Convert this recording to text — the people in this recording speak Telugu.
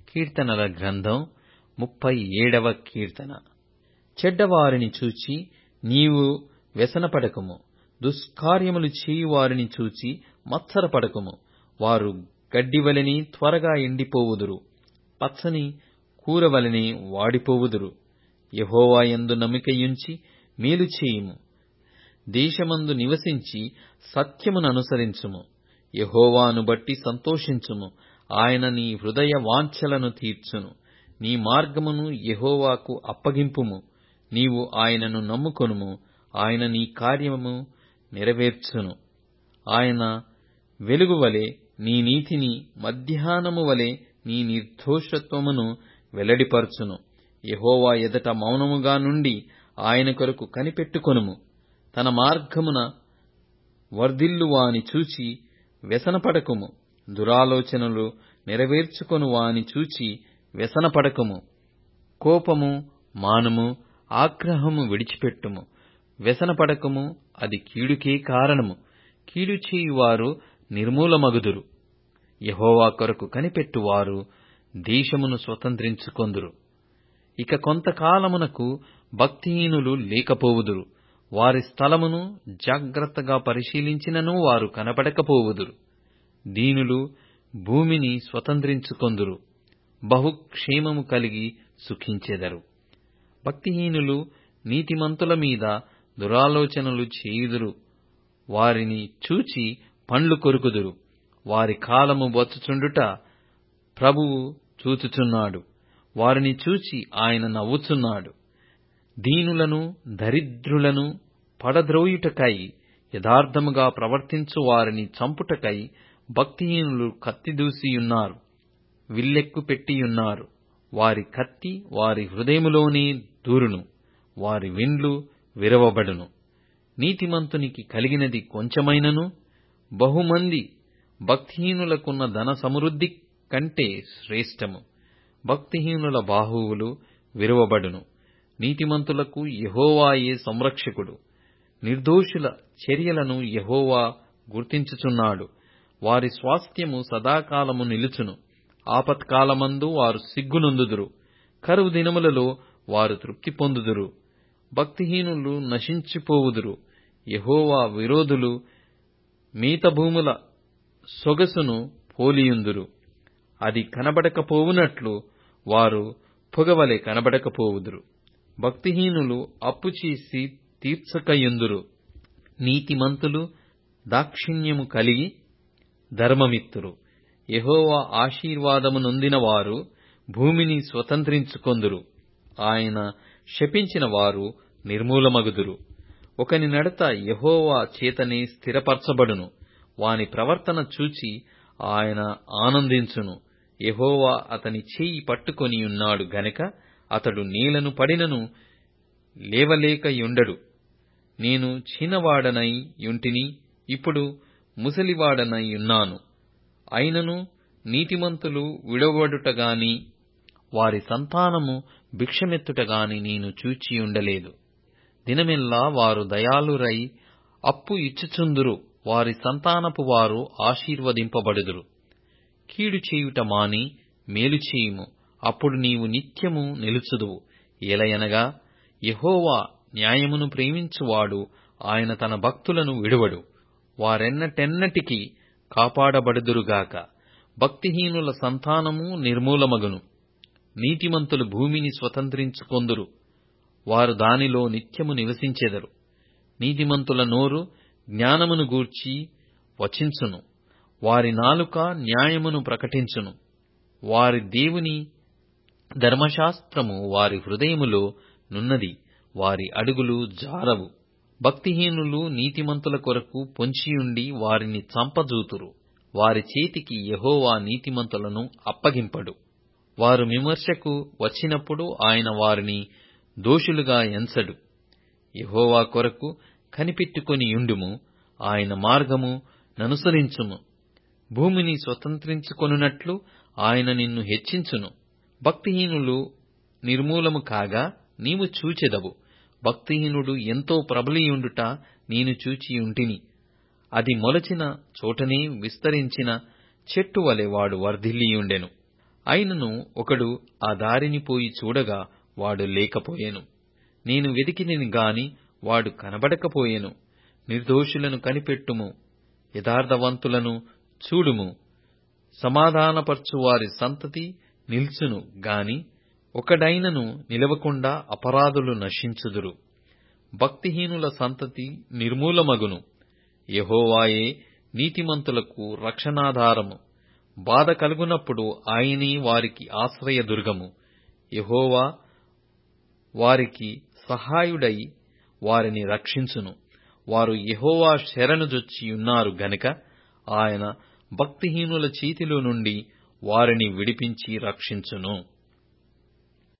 కీర్తనల గ్రంథం ముప్పై ఏడవ కీర్తన చెడ్డవారిని చూచి నీవు వ్యసనపడకుము దుష్కార్యములు చేయువారిని చూచి మత్సరపడకుము వారు గడ్డివలెనే త్వరగా ఎండిపోవుదురు పచ్చని కూరవలెనే వాడిపోవుదురు యెహోవా యందు నమ్మికయుంచి మేలు చేయుము దేశమందు నివసించి సత్యముననుసరించుము యెహోవాను బట్టి సంతోషించుము ఆయన నీ హృదయ వాంఛలను తీర్చును నీ మార్గమును యెహోవాకు అప్పగింపుము నీవు ఆయనను నమ్ముకొనుము ఆయన నీ కార్యము నెరవేర్చును ఆయన వెలుగువలె నీ నీతిని మధ్యాహ్నము వలె నీ నిర్దోషత్వమును వెల్లడిపరచును యెహోవా ఎదుట మౌనముగా నుండి ఆయన కొరకు కనిపెట్టుకొనుము తన మార్గమున వర్ధిల్లువాని చూచి వ్యసనపడకుము దురాలోచనలు నెరవేర్చుకొను వాని చూచి వ్యసనపడకుము కోపము మానుము ఆగ్రహము విడిచిపెట్టుము వ్యసనపడకుము అది కీడుకే కారణము కీడు చేయువారు నిర్మూలమగుదురు యెహోవా కొరకు కనిపెట్టువారు దేశమును స్వతంత్రించుకొందురు ఇక కొంతకాలమునకు భక్తిహీనులు లేకపోవుదురు వారి స్థలమును జాగ్రత్తగా పరిశీలించినను వారు కనపడకపోవుదురు దీనులు భూమిని స్వతంత్రించుకొందురు బహుక్షేమము కలిగి సుఖించెదరు భక్తిహీనులు నీతిమంతుల మీద దురాలోచనలు చేయుదురు వారిని చూచి పండ్లు కొరుకుదురు వారి కాలము వచ్చుచుండుట ప్రభువు చూచుచున్నాడు వారిని చూచి ఆయన నవ్వుచున్నాడు దీనులను దరిద్రులను పడద్రోయుటకై యథార్థముగా ప్రవర్తించు వారిని చంపుటకై భక్తిహీనులు కత్తిదూసియున్నారు విల్లెక్కు పెట్టియున్నారు వారి కత్తి వారి హృదయములోనే దూరును వారి విండ్లు విరవబడును నీతిమంతునికి కలిగినది కొంచెమైనను బహుమంది భక్తిహీనులకున్న ధన సమృద్ధి కంటే శ్రేష్టము భక్తిహీనుల బాహువులు విరవబడును నీతిమంతులకు యెహోవాయే సంరక్షకుడు నిర్దోషుల చర్యలను యెహోవా గుర్తించుచున్నాడు వారి స్వాస్థ్యము సదాకాలము నిలుచును ఆపత్కాలమందు వారు సిగ్గునొందుదురు కరువు దినములలో వారు తృప్తి పొందుదురు భక్తిహీనులు నశించిపోవుదురు యెహోవా విరోధులు మీతభూముల సొగసును పోలియుందురు అది కనబడకపోవునట్లు వారు పొగవలె కనబడకపోవుదురు భక్తిహీనులు అప్పు చేసి తీర్చకయుందురు నీతిమంతులు దాక్షిణ్యము కలిగి ధర్మమిత్తురు యెహోవా ఆశీర్వాదము నొందిన వారు భూమిని స్వతంత్రించుకొందురు ఆయన శపించిన వారు నిర్మూలమగుదురు ఒకని నడత యెహోవా చేతనే స్థిరపరచబడును వాని ప్రవర్తన చూచి ఆయన ఆనందించును యెహోవా అతని చేయి పట్టుకొని ఉన్నాడు గనక అతడు నేలను పడినను లేవలేకయుండడు నేను చిన్నవాడనై యుంటిని ఇప్పుడు ముసలివాడనై ఉన్నాను అయినను నీతిమంతులు విడవబడుటగాని వారి సంతానము భిక్షమెత్తుటగాని నేను చూచియుండలేదు దినమెల్లా వారు దయాళురై అప్పు ఇచ్చుచుందురు వారి సంతానపు వారు ఆశీర్వదింపబడుదురు కీడు చేయుట మాని మేలు చేయుము అప్పుడు నీవు నిత్యము నిలుచుదువు ఏలయనగా యెహోవా న్యాయమును ప్రేమించువాడు ఆయన తన భక్తులను విడువడు వారెన్నటెన్నటికి కాపాడబడుదురుగాక భక్తిహీనుల సంతానము నిర్మూలమగును నీతిమంతులు భూమిని స్వతంత్రించుకొందురు వారు దానిలో నిత్యము నివసించెదరు నీతిమంతుల నోరు జ్ఞానమును గూర్చి వచించును వారి నాలుక న్యాయమును ప్రకటించును వారి దేవుని ధర్మశాస్త్రము వారి హృదయములో నున్నది వారి అడుగులు జారవు భక్తిహీనులు నీతిమంతుల కొరకు పొంచియుండి వారిని చంపజూతురు వారి చేతికి యెహోవా నీతిమంతులను అప్పగింపడు వారు విమర్శకు వచ్చినప్పుడు ఆయన వారిని దోషులుగా ఎంచడు యెహోవా కొరకు కనిపెట్టుకొని యుండుము ఆయన మార్గము ననుసరించుము భూమిని స్వతంత్రించుకొనున్నట్లు ఆయన నిన్ను హెచ్చించును భక్తిహీనులు నిర్మూలము కాగా నీవు చూచెదవు భక్తిహీనుడు ఎంతో ప్రబలియుండుట నేను చూచియుంటిని అది మొలచిన చోటనే విస్తరించిన చెట్టు వలె వాడు వర్ధిల్లియుండెను అయినను ఒకడు ఆ దారిని పోయి చూడగా వాడు లేకపోయెను నేను వెతికితిని గాని వాడు కనబడకపోయెను నిర్దోషులను కనిపెట్టుము యథార్థవంతులను చూడుము సమాధానపరచు వారి సంతతి నిల్చును గాని ఒకడైనను నిలవకుండా అపరాధులు నశించుదురు భక్తిహీనుల సంతతి నిర్మూలమగును యెహోవాయే నీతిమంతులకు రక్షణాధారము బాధ కలుగునప్పుడు ఆయనే వారికి ఆశ్రయదుర్గము యెహోవా వారికి సహాయుడై వారిని రక్షించును వారు యెహోవా శరణుజొచ్చియున్నారు గనుక ఆయన భక్తిహీనుల చేతిలో నుండి వారిని విడిపించి రక్షించును